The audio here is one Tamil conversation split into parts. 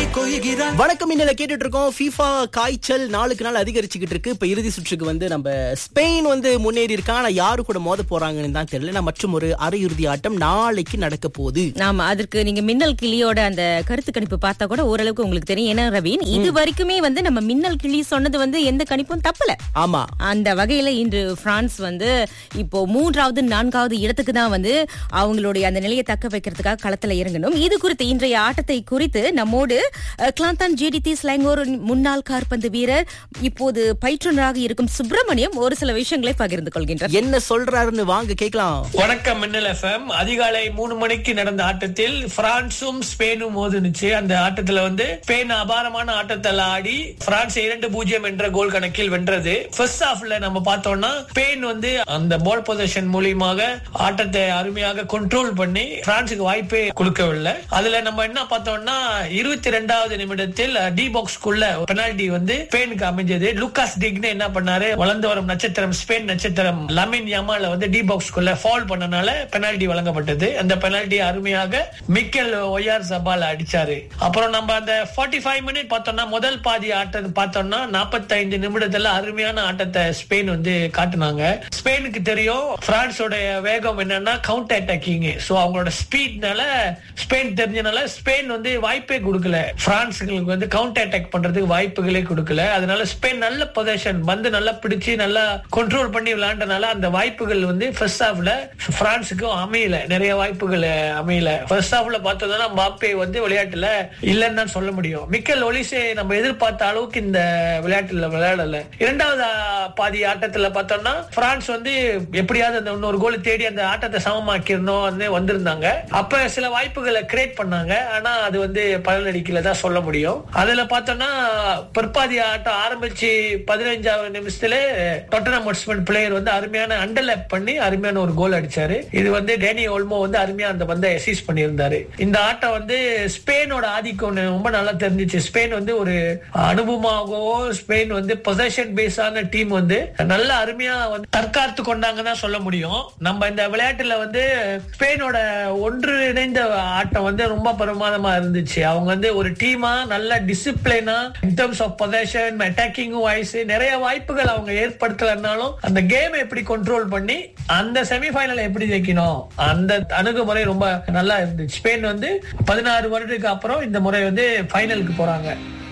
கொய்கிறான் வணக்கம் இன்னல கேட்டுட்டு இருக்கோம் FIFA காய்ச்சல் நாளுக்கு நாள் அதிகரிச்சுக்கிட்டு இருக்கு இப்ப இறுதி சுற்றுக்கு வந்து நம்ம ஸ்பெயின் வந்து முன்னேறி இருக்காங்க ஆனா யாரு கூட மோத போறாங்கன்னு தான் தெரியல நான் மற்றும் ஒரு அரையிறுதி ஆட்டம் நாளைக்கு நடக்க போகுது ஆமா அதற்கு நீங்க மின்னல் கிளியோட அந்த கருத்து கணிப்பு பார்த்தா கூட ஓரளவுக்கு உங்களுக்கு தெரியும் ஏன்னா ரவீன் இது வரைக்குமே வந்து நம்ம மின்னல் கிளி சொன்னது வந்து எந்த கணிப்பும் தப்பல ஆமா அந்த வகையில இன்று பிரான்ஸ் வந்து இப்போ மூன்றாவது நான்காவது இடத்துக்கு தான் வந்து அவங்களுடைய அந்த நிலையை தக்க வைக்கிறதுக்காக களத்துல இறங்கணும் இது குறித்து இன்றைய ஆட்டத்தை குறித்து நம்மோடு அஹ், கிளாந்தான் ஜிடிடி ஸ்லாங்கோர் முன்னாள் காற்பந்து வீரர் இப்போது பயிற்றுனராக இருக்கும் சுப்பிரமணியம் ஒரு சில விஷயங்களை பகிர்ந்து கொள்கின்றார் என்ன சொல்றாருன்னு வாங்க கேக்கலாம் வணக்கம் மின்னல் எஃப்எம் அதிகாலை மூணு மணிக்கு நடந்த ஆட்டத்தில் பிரான்சும் ஸ்பெயினும் மோதுனுச்சு அந்த ஆட்டத்துல வந்து ஸ்பெயின் அபாரமான ஆட்டத்தில் ஆடி பிரான்ஸ் இரண்டு பூஜ்ஜியம் என்ற கோல் கணக்கில் வென்றது ஃபர்ஸ்ட் ஹாஃப்ல நம்ம பார்த்தோம்னா ஸ்பெயின் வந்து அந்த பால் பொசிஷன் மூலியமாக ஆட்டத்தை அருமையாக கண்ட்ரோல் பண்ணி பிரான்சுக்கு வாய்ப்பே கொடுக்கவில்லை அதுல நம்ம என்ன பார்த்தோம்னா இருபத்தி ரெண்டாவது நிமிடத்தில் டி பாக்ஸ்க்குள்ள பெனால்டி வந்து ஸ்பெயினுக்கு அமைஞ்சது லுக்காஸ் டிக்னே என்ன பண்ணாரு வளர்ந்து வரும் நட்சத்திரம் ஸ்பெயின் நட்சத்திரம் லமின் யமால வந்து டி பாக்ஸ்க்குள்ள ஃபால் பண்ணனால பெனால்டி வழங்கப்பட்டது அந்த பெனால்டி அருமையாக மிக்கல் ஒய்ஆர் சபால் அடிச்சாரு அப்புறம் நம்ம அந்த 45 ஃபைவ் மினிட் பார்த்தோம்னா முதல் பாதி ஆட்டம் பார்த்தோம்னா 45 நிமிடத்துல அருமையான ஆட்டத்தை ஸ்பெயின் வந்து காட்டுனாங்க ஸ்பெயினுக்கு தெரியும் பிரான்ஸோட வேகம் என்னன்னா கவுண்டர் அட்டாக்கிங் சோ அவங்களோட ஸ்பீட்னால ஸ்பெயின் தெரிஞ்சனால ஸ்பெயின் வந்து வாய்ப்பே கொடுக்கல பிரான்ஸுங்களுக்கு வந்து கவுண்டர் அட்டாக் பண்றதுக்கு வாய்ப்புகளே கொடுக்கல அதனால ஸ்பெயின் நல்ல பொசிஷன் வந்து நல்லா பிடிச்சு நல்லா கண்ட்ரோல் பண்ணி விளையாண்டனால அந்த வாய்ப்புகள் வந்து ஃபர்ஸ்ட் ஹாஃப்ல பிரான்ஸுக்கும் அமையல நிறைய வாய்ப்புகள் அமையல ஃபர்ஸ்ட் ஹாஃப்ல பார்த்தோம்னா மாப்பே வந்து விளையாட்டுல இல்லைன்னு தான் சொல்ல முடியும் மிக்கல் ஒலிசே நம்ம எதிர்பார்த்த அளவுக்கு இந்த விளையாட்டுல விளையாடல இரண்டாவது ஆ, பாதி ஆட்டத்துல பார்த்தோம்னா பிரான்ஸ் வந்து எப்படியாவது அந்த இன்னொரு கோல் தேடி அந்த ஆட்டத்தை சமமாக்கிடணும் வந்து வந்திருந்தாங்க அப்ப சில வாய்ப்புகளை கிரியேட் பண்ணாங்க ஆனா அது வந்து பலனடிக்கல தான் சொல்ல முடியும் அதுல பார்த்தோம்னா பிற்பாதி ஆட்டம் ஆரம்பிச்சு பதினஞ்சாவது நிமிஷத்துல டொட்டனம் ஹாட்ஸ்பர் பிளேயர் வந்து அருமையான அண்டர்லேப் பண்ணி அருமையான ஒரு கோல் அடிச்சாரு இது வந்து டேனி ஓல்மோ வந்து அருமையா அந்த பந்தை எசீஸ் பண்ணியிருந்தாரு இந்த ஆட்டம் வந்து ஸ்பெயினோட ஆதிக்கம் ரொம்ப நல்லா தெரிஞ்சிச்சு ஸ்பெயின் வந்து ஒரு அனுபவமாகவோ ஸ்பெயின் வந்து பொசஷன் பேஸான டீம் வந்து நல்ல அருமையா வந்து தற்காத்து கொண்டாங்க தான் சொல்ல முடியும் நம்ம இந்த விளையாட்டுல வந்து ஸ்பெயினோட ஒன்று இணைந்த ஆட்டம் வந்து ரொம்ப பிரமாதமா இருந்துச்சு அவங்க வந்து ஒரு டீமா நல்ல டிசிப்ளினா in terms of possession attacking wise நிறைய வாய்ப்புகள் அவங்க ஏற்படுத்தலனாலும் அந்த கேம் எப்படி கண்ட்ரோல் பண்ணி அந்த செமிஃபைனல் எப்படி ஜெயிக்கணும் அந்த அணுகுமுறை ரொம்ப நல்லா இருந்துச்சு ஸ்பெயின் வந்து பதினாறு வருடத்துக்கு அப்புறம் இந்த முறை வந்து ஃபைனலுக்கு போறாங்க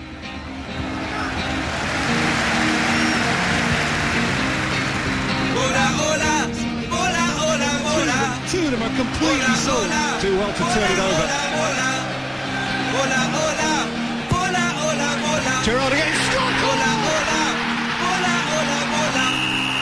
Hola, hola, hola, hola, hola. Two of them are completely sold. Too well to turn it over. Hola, hola, hola,